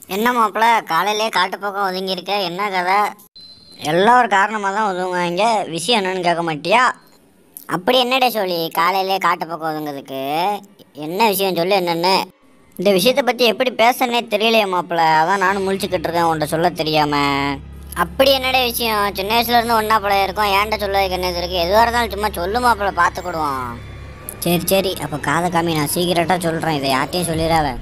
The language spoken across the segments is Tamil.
என்ன மாப்பிள்ள காலையிலே காட்டு பக்கம் ஒதுங்கியிருக்க என்ன கதை எல்லாம் ஒரு காரணமாக தான் ஒதுங்குவாங்க விஷயம் என்னன்னு கேட்க மாட்டியா அப்படி என்னடே சொல்லி காலையிலே காட்டு பக்கம் ஒதுங்கிறதுக்கு என்ன விஷயம் சொல்லு என்னென்னு இந்த விஷயத்தை பற்றி எப்படி பேசனே தெரியலையே மாப்பிள்ள அதான் நானும் முழிச்சுக்கிட்டு இருக்கேன் உன்ட்ட சொல்ல தெரியாமல் அப்படி என்னடே விஷயம் சின்ன வயசுலேருந்து ஒன்றா பழைய இருக்கோம் ஏன்ட்ட சொல்லதுக்கு என்ன இருக்கு எதுவாக இருந்தாலும் சும்மா சொல்லு மாப்பிள்ள பார்த்துக்கிடுவோம் சரி சரி அப்போ காதை காமி நான் சீக்கிரட்டாக சொல்கிறேன் இதை யார்ட்டையும் சொல்லிடாத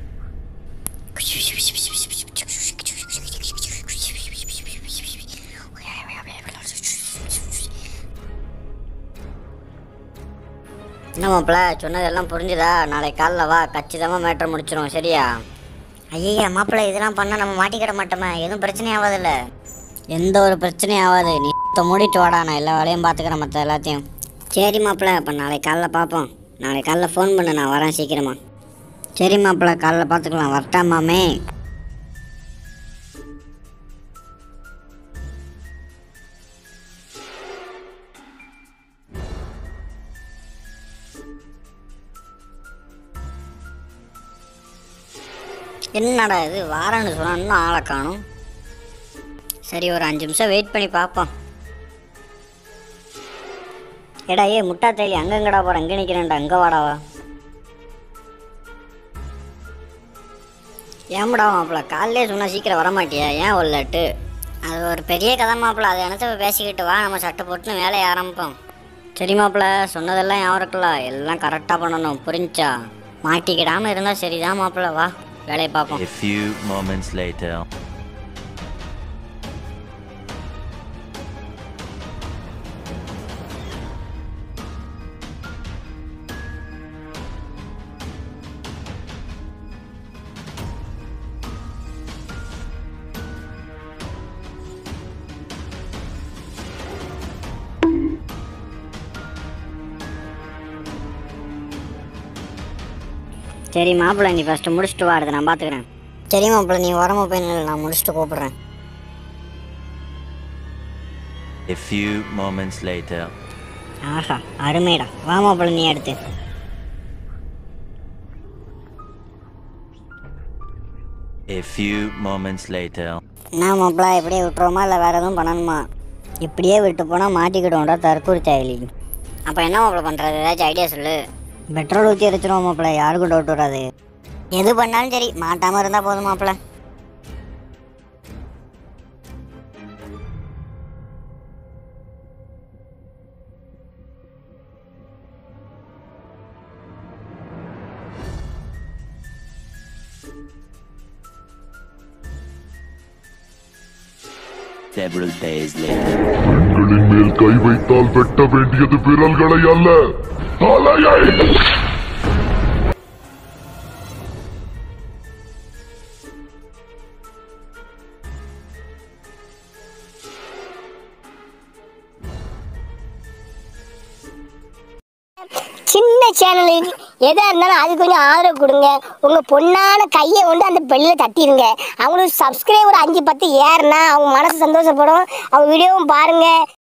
என்ன மாப்பிள்ள சொன்னதெல்லாம் புரிஞ்சுதா நாளைக்கு காலைல வா கச்சிதமாக மேட்ரு முடிச்சிடும் சரியா ஐயா மாப்பிள்ள இதெல்லாம் பண்ணால் நம்ம மாட்டிக்கிட மாட்டோமே எதுவும் பிரச்சனை ஆகாதுல்ல எந்த ஒரு பிரச்சனையும் ஆகாது நீ இப்ப மூடிட்டு வாடா நான் எல்லா வேலையும் பார்த்துக்கிறேன் மற்ற எல்லாத்தையும் சரி மாப்பிள்ள அப்போ நாளைக்கு காலைல பார்ப்போம் நாளைக்கு காலைல ஃபோன் பண்ணு நான் வரேன் சீக்கிரமா சரி மாப்பிள்ள காலைல பார்த்துக்கலாம் வரட்டாமாமே என்னடா இது வாரன்னு சொன்னா இன்னும் ஆளை காணும் சரி ஒரு அஞ்சு நிமிஷம் வெயிட் பண்ணி பார்ப்போம் எடா ஏ முட்டா தேலி அங்கங்கடா போற அங்கே நிற்கிறேன்டா அங்கே வாடாவா ஏன்டா மாப்பிள்ள காலையிலே சொன்னா சீக்கிரம் வர மாட்டியா ஏன் உள்ளட்டு அது ஒரு பெரிய கதை மாப்பிள்ள அதை நினச்ச பேசிக்கிட்டு வா நம்ம சட்டை போட்டுன்னு வேலையை ஆரம்பிப்போம் சரி மாப்பிள்ள சொன்னதெல்லாம் ஞாபகம் இருக்குல்ல எல்லாம் கரெக்டாக பண்ணணும் புரிஞ்சா மாட்டிக்கிடாமல் இருந்தால் சரிதான் மாப்பிள்ள வா வேலையை பார்ப்போம் A few moments later. சரி மாப்பிள்ள நீ ஃபஸ்ட்டு முடிச்சுட்டு வா அடுத்து நான் பார்த்துக்கிறேன் சரி மாப்பிள்ள நீ வரமா போய் நில்லு, நான் முடிச்சுட்டு கூப்பிட்றேன் A few moments later. ஆஹா அருமைடா வா மாப்பிள்ள நீ அடுத்து A few moments later. என்ன மாப்பிள்ள இப்படியே விட்டுருவோமா இல்லை வேறு எதுவும் பண்ணணுமா இப்படியே விட்டு போனால் மாட்டிக்கிடுவோம்டா தற்கூரி செயலி அப்போ என்ன மாப்பிள்ள பண்ணுறது ஏதாச்சும் ஐடியா சொல்லு பெட்ரோல் ஊற்றி எரிச்சிருவோம் மாப்பிள்ள யாருக்கும் டவுட் வராது எது பண்ணாலும் சரி மாட்டாமல் இருந்தால் போதும் மாப்பிள்ள Several days later. பெண்களின் மேல் கை வைத்தால் வெட்ட வேண்டியது விரல்களை அல்ல தலையை சின்ன சேனலுக்கு எதா இருந்தாலும் அது கொஞ்சம் ஆதரவு கொடுங்க உங்க பொண்ணான கையை கொண்டு அந்த பெல்லில் தட்டிடுங்க அவங்களுக்கு சப்ஸ்கிரைபர் அஞ்சு பத்து ஏறுனா அவங்க மனசு சந்தோஷப்படும் அவங்க வீடியோவும் பாருங்க